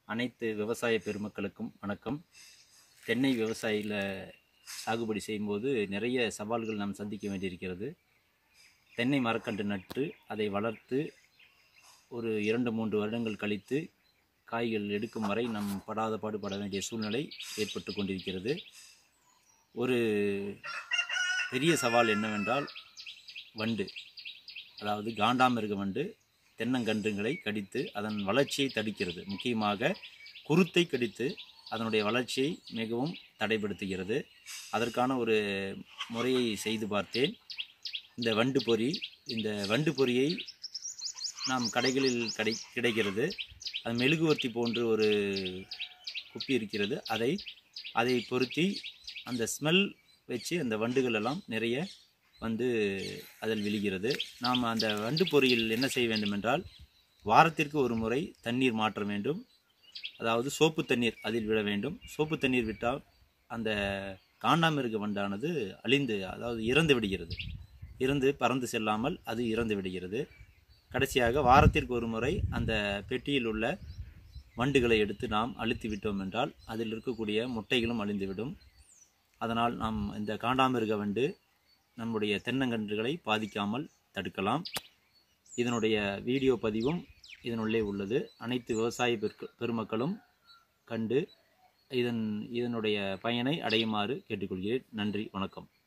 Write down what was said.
அனைத்து விவசாய பெருமக்களுக்கும் வணக்கம் தென்னை விவசாயியில் சாகுபடி செய்யும்போது நிறைய சவால்கள் நாம் சந்திக்க வேண்டியிருக்கிறது தென்னை மரக்கன்று நட்டு அதை வளர்த்து ஒரு இரண்டு மூன்று வருடங்கள் கழித்து காய்கள் எடுக்கும் வரை நாம் படாத பாடுபட வேண்டிய சூழ்நிலை ஏற்பட்டு கொண்டிருக்கிறது ஒரு பெரிய சவால் என்னவென்றால் வண்டு அதாவது காண்டாமிருக வண்டு தென்னங்கன்றுகளை கடித்து அதன் வளர்ச்சியை தடுக்கிறது முக்கியமாக குருத்தை கடித்து அதனுடைய வளர்ச்சியை மிகவும் தடைப்படுத்துகிறது அதற்கான ஒரு முறையை செய்து பார்த்தேன் இந்த வண்டு பொறி இந்த வண்டு பொறியை நாம் கடைகளில் கடை கிடைக்கிறது அது மெழுகுவர்த்தி போன்று ஒரு குப்பி இருக்கிறது அதை அதை பொருத்தி அந்த ஸ்மெல் வச்சு அந்த வண்டுகள் எல்லாம் நிறைய வந்து அதில் விழுகிறது நாம் அந்த வண்டு பொறியில் என்ன செய்ய வேண்டும் என்றால் வாரத்திற்கு ஒரு முறை தண்ணீர் மாற்ற வேண்டும் அதாவது சோப்பு தண்ணீர் அதில் விட வேண்டும் சோப்பு தண்ணீர் விட்டால் அந்த காண்டாமிருக வண்டானது அழிந்து அதாவது இறந்து விடுகிறது இறந்து பறந்து செல்லாமல் அது இறந்து விடுகிறது கடைசியாக வாரத்திற்கு ஒரு முறை அந்த பெட்டியில் உள்ள வண்டுகளை எடுத்து நாம் அழுத்தி விட்டோம் என்றால் அதில் இருக்கக்கூடிய முட்டைகளும் அழிந்துவிடும் அதனால் நாம் இந்த காண்டாமிருக வண்டு நம்முடைய தென்னங்கன்றுகளை பாதிக்காமல் தடுக்கலாம் இதனுடைய வீடியோ பதிவும் இதனுள்ளே உள்ளது அனைத்து விவசாய பெருக்கு பெருமக்களும் கண்டு இதன் இதனுடைய பயனை அடையுமாறு கேட்டுக்கொள்கிறேன் நன்றி வணக்கம்